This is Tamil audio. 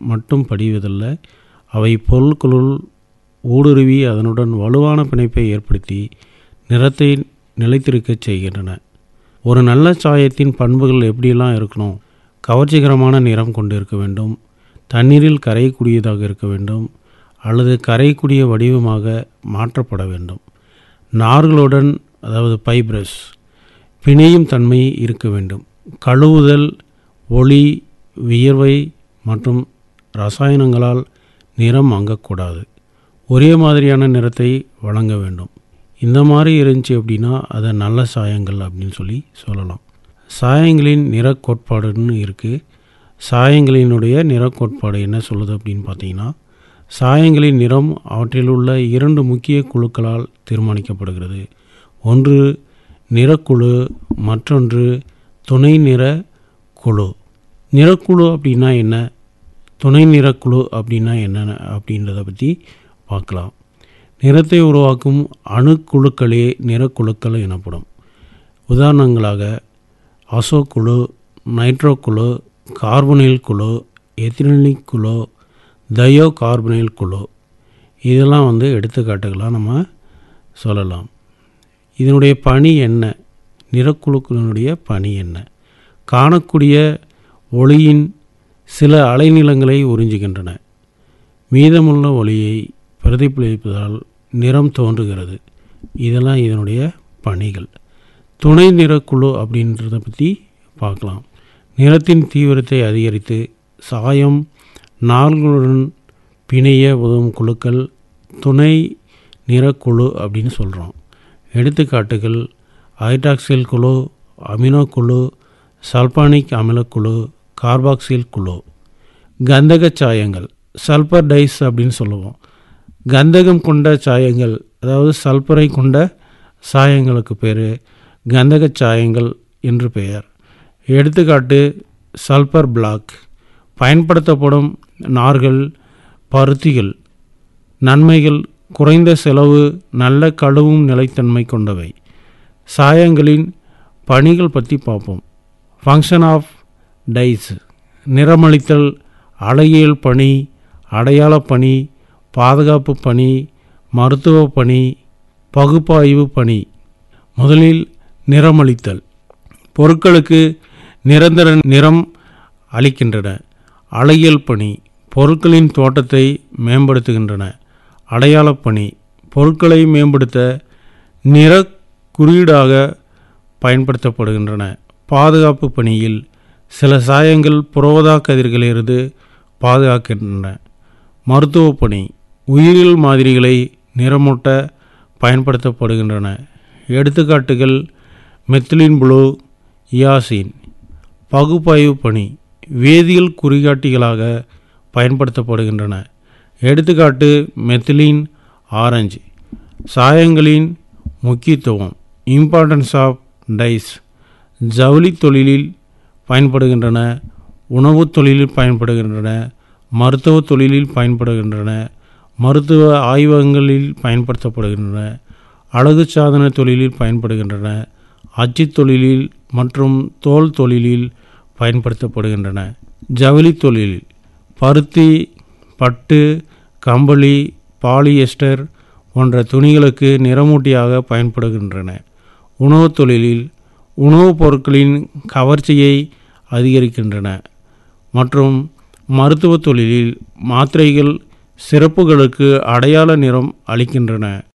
மட்டும் படிவதில்லை அவை பொருட்களுள் ஊடுருவி அதனுடன் வலுவான பிணைப்பை ஏற்படுத்தி நிறத்தை நிலைத்திருக்கச் செய்கின்றன ஒரு நல்ல சாயத்தின் பண்புகள் எப்படியெல்லாம் இருக்கணும் கவர்ச்சிகரமான நிறம் கொண்டு இருக்க வேண்டும் தண்ணீரில் கரையக்கூடியதாக இருக்க வேண்டும் அல்லது கரையக்கூடிய வடிவமாக மாற்றப்பட வேண்டும் நார்களுடன் அதாவது பைப்ரஸ் பிணையும் தன்மை இருக்க வேண்டும் கழுவுதல் ஒளி வியர்வை மற்றும் ரசாயனங்களால் நிறம் மங்கக்கூடாது ஒரே மாதிரியான நிறத்தை வழங்க வேண்டும் இந்த மாதிரி இருந்துச்சு அப்படின்னா அதை நல்ல சாயங்கள் அப்படின்னு சொல்லி சொல்லலாம் சாயங்களின் நிற கோட்பாடுன்னு இருக்குது சாயங்களினுடைய நிற கோட்பாடு என்ன சொல்லுது அப்படின்னு பார்த்தீங்கன்னா சாயங்களின் நிறம் அவற்றில் உள்ள இரண்டு முக்கிய குழுக்களால் தீர்மானிக்கப்படுகிறது ஒன்று நிறக்குழு மற்றொன்று துணை நிற குழு நிறக்குழு அப்படின்னா என்ன துணை நிறக்குழு அப்படின்னா என்னென்ன அப்படின்றத பற்றி பார்க்கலாம் நிறத்தை உருவாக்கும் அணுக்குழுக்களே நிறக்குழுக்கள் எனப்படும் உதாரணங்களாக அசோக்குழு நைட்ரோக்குழு கார்பனில் குழு எத்திரனிக் குழு தயோ கார்பனில் குழு இதெல்லாம் வந்து எடுத்துக்காட்டுகளாக நம்ம சொல்லலாம் இதனுடைய பணி என்ன நிறக்குழுக்களினுடைய பணி என்ன காணக்கூடிய ஒளியின் சில அலைநீளங்களை உறிஞ்சுகின்றன மீதமுள்ள ஒளியை பிரதிபலிப்பதால் நிறம் தோன்றுகிறது இதெல்லாம் இதனுடைய பணிகள் துணை நிறக்குழு அப்படின்றத பற்றி பார்க்கலாம் நிறத்தின் தீவிரத்தை அதிகரித்து சாயம் நார்களுடன் பிணைய உதவும் குழுக்கள் துணை நிறக்குழு அப்படின்னு சொல்கிறோம் எடுத்துக்காட்டுகள் ஹைட்ராக்சில் குழு அமினோ குழு சல்பானிக் அமிலக்குழு கார்பாக்சில் குழு கந்தக சாயங்கள் சல்பர் டைஸ் அப்படின்னு சொல்லுவோம் கந்தகம் கொண்ட சாயங்கள் அதாவது சல்பரை கொண்ட சாயங்களுக்கு பேர் கந்தக சாயங்கள் என்று பெயர் எடுத்துக்காட்டு சல்பர் பிளாக் பயன்படுத்தப்படும் நார்கள் பருத்திகள் நன்மைகள் குறைந்த செலவு நல்ல கழுவும் நிலைத்தன்மை கொண்டவை சாயங்களின் பணிகள் பற்றி பார்ப்போம் ஃபங்க்ஷன் ஆஃப் டைஸ் நிறமளித்தல் அழகியல் பணி அடையாள பணி பாதுகாப்பு பணி மருத்துவ பணி பகுப்பாய்வு பணி முதலில் நிறமளித்தல் பொருட்களுக்கு நிரந்தர நிறம் அளிக்கின்றன அழகியல் பணி பொருட்களின் தோட்டத்தை மேம்படுத்துகின்றன அடையாளப் பணி பொருட்களை மேம்படுத்த நிற குறியீடாக பயன்படுத்தப்படுகின்றன பாதுகாப்பு பணியில் சில சாயங்கள் புரோதா கதிர்களிலிருந்து பாதுகாக்கின்றன மருத்துவ பணி உயிரியல் மாதிரிகளை நிறமூட்ட பயன்படுத்தப்படுகின்றன எடுத்துக்காட்டுகள் மெத்திலின் புளூ இயாசின் பகுப்பாய்வு பணி வேதியியல் குறிகாட்டிகளாக பயன்படுத்தப்படுகின்றன எடுத்துக்காட்டு மெத்திலின் ஆரஞ்சு சாயங்களின் முக்கியத்துவம் இம்பார்ட்டன்ஸ் ஆஃப் டைஸ் ஜவுளி தொழிலில் பயன்படுகின்றன உணவுத் தொழிலில் பயன்படுகின்றன மருத்துவ தொழிலில் பயன்படுகின்றன மருத்துவ ஆய்வகங்களில் பயன்படுத்தப்படுகின்றன அழகு சாதன தொழிலில் பயன்படுகின்றன அச்சு தொழிலில் மற்றும் தோல் தொழிலில் பயன்படுத்தப்படுகின்றன ஜவுளி தொழில் பருத்தி பட்டு கம்பளி பாலியஸ்டர் போன்ற துணிகளுக்கு நிறமூட்டியாக பயன்படுகின்றன உணவுத் தொழிலில் உணவுப் பொருட்களின் கவர்ச்சியை அதிகரிக்கின்றன மற்றும் மருத்துவ தொழிலில் மாத்திரைகள் சிறப்புகளுக்கு அடையாள நிறம் அளிக்கின்றன